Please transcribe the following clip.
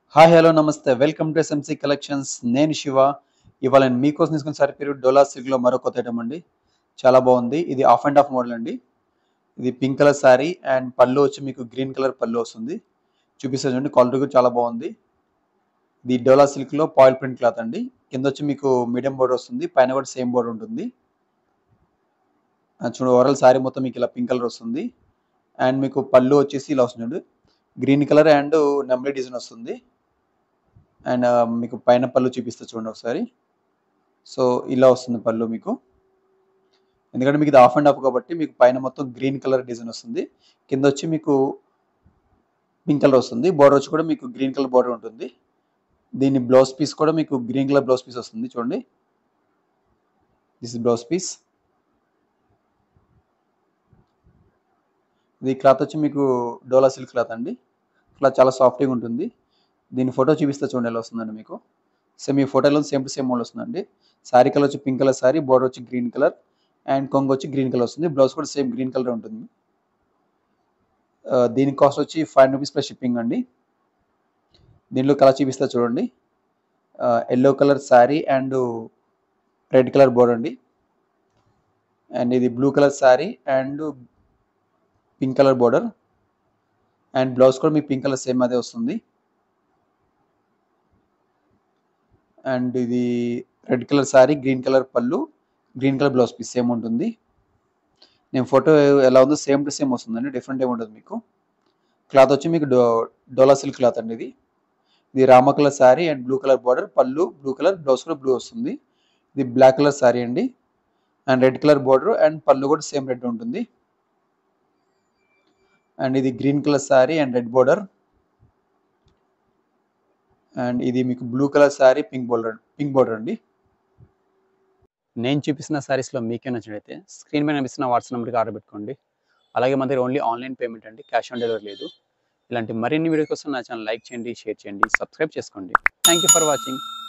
hi hello namaste welcome to SMC collections నేను శివ ఇవాళ నేను మీకోసం తీసుకున్న సారీ పేరు డోలా సిల్క్లో మరో కొత్త ఐటమ్ అండి చాలా బాగుంది ఇది ఆఫ్ అండ్ ఆఫ్ మోడల్ అండి ఇది పింక్ కలర్ శారీ అండ్ పళ్ళు వచ్చి మీకు గ్రీన్ కలర్ పళ్ళు వస్తుంది చూపిస్తే చూడండి క్వాలిటీ కూడా చాలా బాగుంది ఇది డోలా సిల్క్లో పాయిల్ ప్రింట్ క్లాత్ అండి కింద వచ్చి మీకు మీడియం బోర్డర్ వస్తుంది పైన కూడా సేమ్ బోర్డర్ ఉంటుంది ఆ, చూడండి ఓవరాల్ శారీ మొత్తం మీకు ఇలా పింక్ కలర్ వస్తుంది అండ్ మీకు పళ్ళు వచ్చేసి ఇలా వస్తుంది green colour and number design వస్తుంది అండ్ మీకు పైన పళ్ళు చూపిస్తా చూడండి ఒకసారి సో ఇలా వస్తుంది పళ్ళు మీకు ఎందుకంటే మీకు ఇది ఆఫ్ అండ్ ఆఫ్ కాబట్టి మీకు పైన మొత్తం గ్రీన్ కలర్ డిజైన్ వస్తుంది కింద వచ్చి మీకు పింక్ కలర్ వస్తుంది బోర్డర్ వచ్చి కూడా మీకు గ్రీన్ కలర్ బోర్డర్ ఉంటుంది దీని బ్లౌజ్ పీస్ కూడా మీకు గ్రీన్ కలర్ బ్లౌజ్ పీస్ వస్తుంది చూడండి దిస్ ఇస్ బ్లౌజ్ పీస్ ఇది క్లాత్ వచ్చి మీకు డోలా సిల్క్ క్లాత్ అండి క్లాత్ చాలా సాఫ్ట్గా ఉంటుంది దీని ఫోటో చూపిస్తే చూడండి ఎలా వస్తుందండి మీకు సేమ్ ఈ ఫోటోలో సేమ్ టు సేమ్ మోడల్ వస్తుందండి శారీ కలర్ వచ్చి పింక్ కలర్ శారీ బోర్డర్ వచ్చి గ్రీన్ కలర్ అండ్ కొంగు వచ్చి గ్రీన్ కలర్ వస్తుంది బ్లౌజ్ కూడా సేమ్ గ్రీన్ కలర్ ఉంటుంది ఆ, దీని కాస్ట్ వచ్చి ఫైవ్ రూపీస్ ప్లస్ షిప్పింగ్ అండి దీనిలో కలర్ చూపిస్తా చూడండి yellow colour sari and red colour border అండి అండ్ ఇది blue colour sari and pink colour border and blouse కూడా మీకు పింక్ కలర్ సేమ్ అదే వస్తుంది అండ్ ఇది red colour sari green colour పళ్ళు green colour blouse piece same ఉంటుంది నేను ఫోటో ఎలా ఉందో సేమ్ టు సేమ్ వస్తుందండి డిఫరెంట్ ఏమి ఉంటుంది మీకు క్లాత్ వచ్చి మీకు డో డోలా సిల్క్ క్లాత్ అండి ఇది ఇది Rama colour sari and blue colour border పళ్ళు బ్లూ కలర్ బ్లౌజ్ కూడా బ్లూ వస్తుంది ఇది బ్లాక్ కలర్ శారీ అండి and red colour border and పళ్ళు కూడా సేమ్ రెడ్ ఉంటుంది అండ్ ఇది green colour sari and red border and ఇది మీకు blue colour sari pink border pink border అండి నేను చూపిస్తున్న శారీస్లో మీకే నచ్చినట్లయితే స్క్రీన్ మీద కనిపిస్తున్న వాట్సాప్ నెంబర్కి ఆర్డర్ పెట్టుకోండి అలాగే మన దగ్గర ఓన్లీ ఆన్లైన్ పేమెంట్ అండి క్యాష్ ఆన్ డెలివరీ లేదు ఇలాంటి మరిన్ని వీడియో కోసం నా ఛానల్ లైక్ చేయండి షేర్ చేయండి సబ్స్క్రైబ్ చేసుకోండి థ్యాంక్ యూ ఫర్ వాచింగ్